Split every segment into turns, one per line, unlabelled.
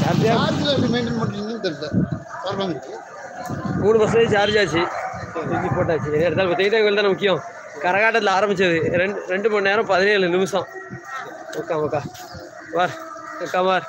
அப்படியே
சார்ஜில் எப்படி மெயின்டைன் பண்ணுறீங்கன்னு தெரியல பவர் பேங்க்
மூணு பர்சன்டேஜ் சார்ஜ் ஆச்சு தூக்கி போட்டாச்சு எது எடுத்தாலும் இப்போ தேய்தா தானே முக்கியம் கரகாட்டத்தில் ஆரம்பிச்சது ரெண்டு ரெண்டு மணி நேரம் பதினேழு நிமிஷம் உக்கா உக்கா வார் உக்கா வார்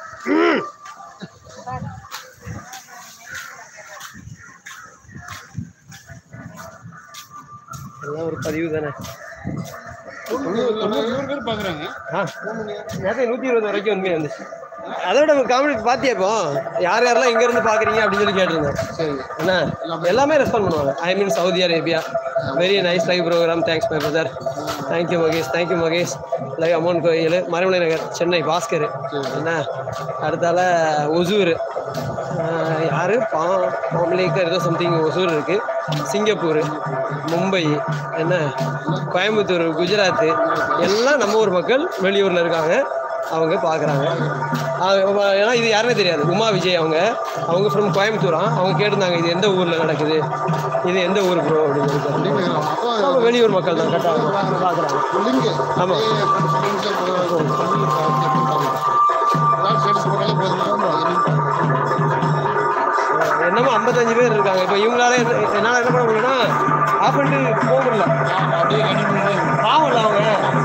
எல்லாம் ஒரு பதிவு தானே
தொண்ணூறு தொண்ணூறு பேர் பார்க்குறாங்க
ஆ நேரத்தை நூற்றி இருபது வரைக்கும் உண்மையாக இருந்துச்சு அதோட காமெடி பார்த்தியா இப்போ யார் யாரெல்லாம் இங்கேருந்து பார்க்குறீங்க அப்படின்னு சொல்லி கேட்டிருந்தேன்
சரி
என்ன எல்லாமே ரெஸ்பாண்ட் பண்ணுவாங்க I mean Saudi Arabia very nice live program thanks my brother thank you Mahesh thank you Mahesh live Amman கோயில் மறைமலை நகர் சென்னை பாஸ்கர் என்ன அடுத்தால ஒசூர் ஆஹ் யாரு பா பாமலேக்கர் ஏதோ சம்திங் ஒசூர் இருக்குது சிங்கப்பூர் மும்பை என்ன கோயம்புத்தூர் குஜராத்து எல்லாம் நம்ம ஊர் மக்கள் வெளியூரில் இருக்காங்க அவங்க பார்க்குறாங்க ஏன்னா இது யாருன்னே தெரியாது உமா விஜய் அவங்க அவங்க ஃப்ரம் கோயம்புத்தூரா அவங்க கேட்டிருந்தாங்க இது எந்த ஊரில் நடக்குது இது எந்த ஊர் ப்ரோ அப்படின்னு சொல்லி கேட்டாங்க.
அப்போ
நம்ம வெளியூர் மக்கள் தான் கரெக்டாக பார்க்குறாங்க
லிங்க்
ஆமா.
ஸ்டேட்டஸ் போட்டாலே போதும்
என்னமோ ஐம்பத்தஞ்சு பேர் இருக்காங்க இப்போ இவங்களால என்ன- என்னால் என்ன பண்ண முடியலன்னா ஆஃப் பண்ணிட்டு போக முடியல
அப்படியே கண்டினியூ
பாவம்ல அவங்க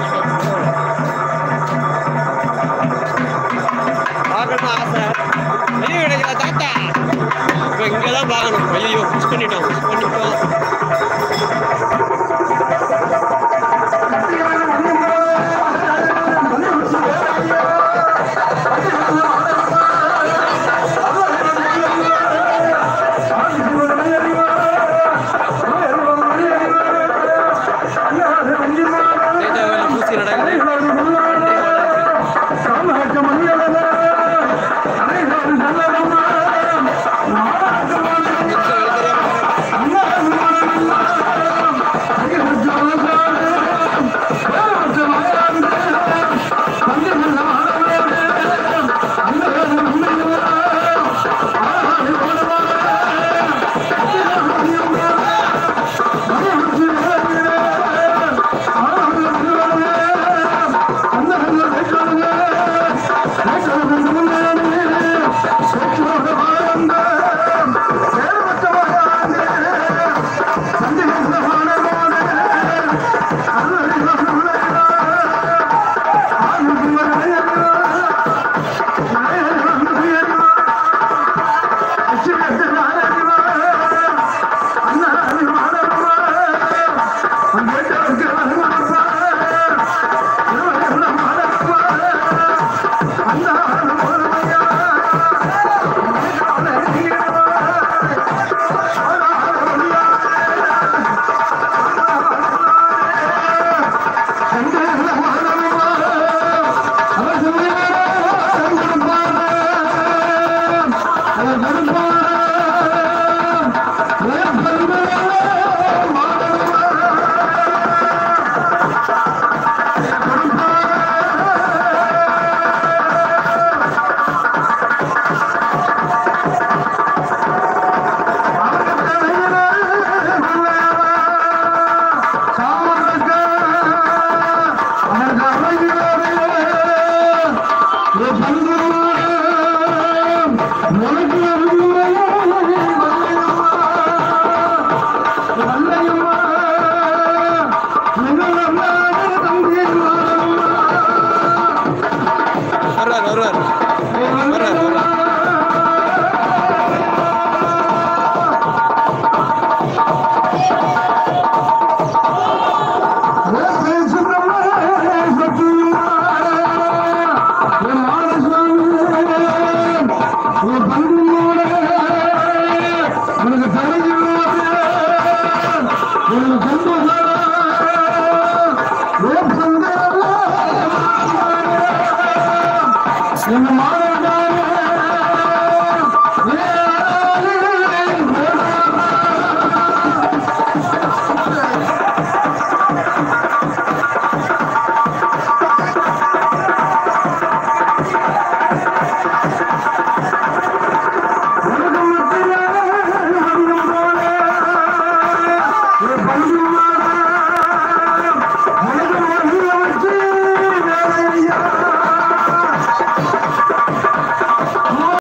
பார்க்கணும் ஆசை வெளியே கிடைக்கல தாத்தா இப்போ இங்கே தான் பார்க்கணும் ஐயோ மிஸ் பண்ணிட்டோம் மிஸ் பண்ணிட்டோம்